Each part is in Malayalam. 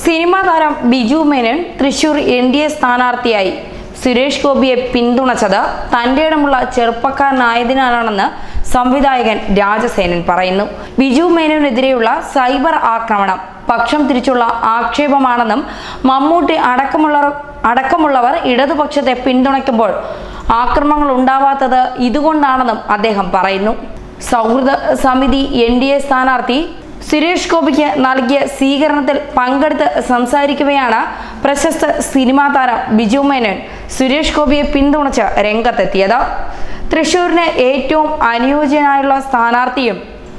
സിനിമാ താരം Biju Menon Thrissur N D A സ്ഥാനാർത്ഥിയായി സുരേഷ് ഗോപിയെ പിന്തുണച്ചത് തന്റെ ഇടമുള്ള ചെറുപ്പക്കാരനായതിനാലാണെന്ന് സംവിധായകൻ രാജസേനൻ പറയുന്നു ബിജു മേനോനെതിരെയുള്ള സൈബർ ആക്രമണം പക്ഷം തിരിച്ചുള്ള ആക്ഷേപമാണെന്നും മമ്മൂട്ടി അടക്കമുള്ളവർ അടക്കമുള്ളവർ ഇടതുപക്ഷത്തെ പിന്തുണയ്ക്കുമ്പോൾ ആക്രമണങ്ങൾ ഉണ്ടാവാത്തത് ഇതുകൊണ്ടാണെന്നും അദ്ദേഹം പറയുന്നു സൗഹൃദ സമിതി എൻ ഡി എ സ്ഥാനാർത്ഥി സുരേഷ് ഗോപിക്ക് നൽകിയ സ്വീകരണത്തിൽ പങ്കെടുത്ത് സംസാരിക്കവെയാണ് പ്രശസ്ത സിനിമാ താരം ബിജു മേനോൻ സുരേഷ് ഗോപിയെ പിന്തുണച്ച് രംഗത്തെത്തിയത് തൃശൂരിന് ഏറ്റവും അനുയോജ്യനായുള്ള സ്ഥാനാർത്ഥിയും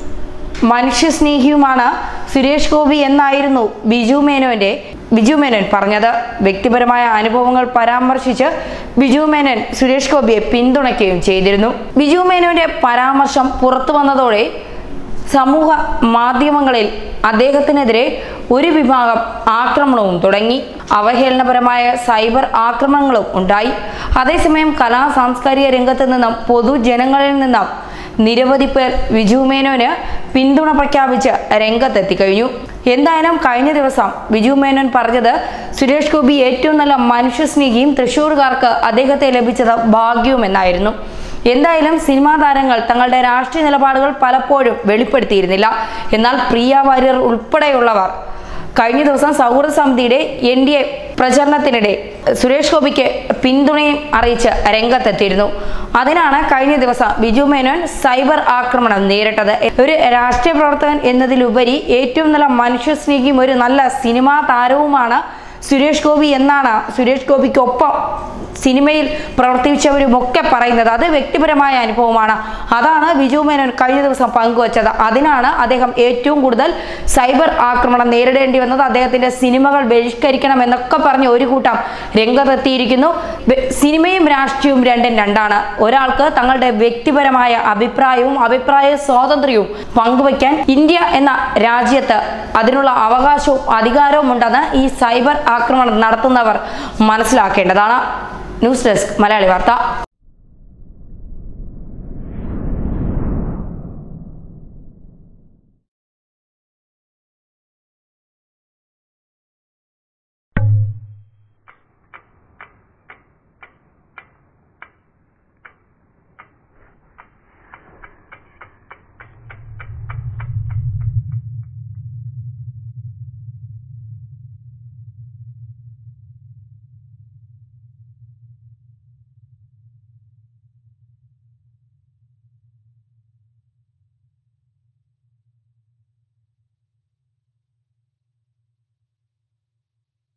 മനുഷ്യസ്നേഹിയുമാണ് സുരേഷ് ഗോപി എന്നായിരുന്നു ബിജു മേനോന്റെ ബിജു മേനോൻ പറഞ്ഞത് വ്യക്തിപരമായ അനുഭവങ്ങൾ പരാമർശിച്ച് ബിജു മേനോൻ സുരേഷ് ഗോപിയെ പിന്തുണയ്ക്കുകയും ചെയ്തിരുന്നു ബിജു മേനോന്റെ പരാമർശം പുറത്തു വന്നതോടെ സമൂഹ മാധ്യമങ്ങളിൽ അദ്ദേഹത്തിനെതിരെ ഒരു വിഭാഗം ആക്രമണവും തുടങ്ങി അവഹേളനപരമായ സൈബർ ആക്രമണങ്ങളും ഉണ്ടായി അതേസമയം കലാ സാംസ്കാരിക രംഗത്ത് നിന്നും പൊതുജനങ്ങളിൽ നിന്നും നിരവധി പേർ വിജു മേനോന് പിന്തുണ പ്രഖ്യാപിച്ച് രംഗത്തെത്തിക്കഴിഞ്ഞു എന്തായാലും കഴിഞ്ഞ ദിവസം വിജു മേനോൻ പറഞ്ഞത് സുരേഷ് ഗോപി ഏറ്റവും നല്ല മനുഷ്യസ്നേഹിയും തൃശ്ശൂർകാർക്ക് അദ്ദേഹത്തെ ലഭിച്ചത് ഭാഗ്യവുമെന്നായിരുന്നു എന്തായാലും സിനിമാ താരങ്ങൾ തങ്ങളുടെ രാഷ്ട്രീയ നിലപാടുകൾ പലപ്പോഴും വെളിപ്പെടുത്തിയിരുന്നില്ല എന്നാൽ പ്രിയ വാര്യർ ഉൾപ്പെടെയുള്ളവർ കഴിഞ്ഞ ദിവസം സൗഹൃദ സമിതിയുടെ എൻ ഡി എ പ്രചരണത്തിനിടെ സുരേഷ് ഗോപിക്ക് പിന്തുണയും അറിയിച്ച് രംഗത്തെത്തിയിരുന്നു അതിനാണ് കഴിഞ്ഞ ദിവസം ബിജു മേനോൻ സൈബർ ആക്രമണം നേരിട്ടത് ഒരു രാഷ്ട്രീയ പ്രവർത്തകൻ എന്നതിലുപരി ഏറ്റവും നല്ല മനുഷ്യസ്നേഹിയും ഒരു നല്ല സിനിമാ താരവുമാണ് സുരേഷ് ഗോപി എന്നാണ് സുരേഷ് ഗോപിക്കൊപ്പം സിനിമയിൽ പ്രവർത്തിച്ചവരുമൊക്കെ പറയുന്നത് അത് വ്യക്തിപരമായ അനുഭവമാണ് അതാണ് ബിജു മേനോൻ കഴിഞ്ഞ ദിവസം പങ്കുവച്ചത് അതിനാണ് അദ്ദേഹം ഏറ്റവും കൂടുതൽ സൈബർ ആക്രമണം നേരിടേണ്ടി വന്നത് അദ്ദേഹത്തിന്റെ സിനിമകൾ ബഹിഷ്കരിക്കണം എന്നൊക്കെ പറഞ്ഞ് ഒരു കൂട്ടം രംഗത്തെത്തിയിരിക്കുന്നു വെ- സിനിമയും രാഷ്ട്രീയവും രണ്ടും രണ്ടാണ് ഒരാൾക്ക് തങ്ങളുടെ വ്യക്തിപരമായ അഭിപ്രായവും അഭിപ്രായ സ്വാതന്ത്ര്യവും പങ്കുവയ്ക്കാൻ ഇന്ത്യ എന്ന രാജ്യത്ത് അതിനുള്ള അവകാശവും അധികാരവും ഉണ്ടെന്ന് ഈ സൈബർ ആക്രമണം നടത്തുന്നവർ മനസ്സിലാക്കേണ്ടതാണ് ന്യൂസ് ഡെസ്ക് മലയാളി വാർത്ത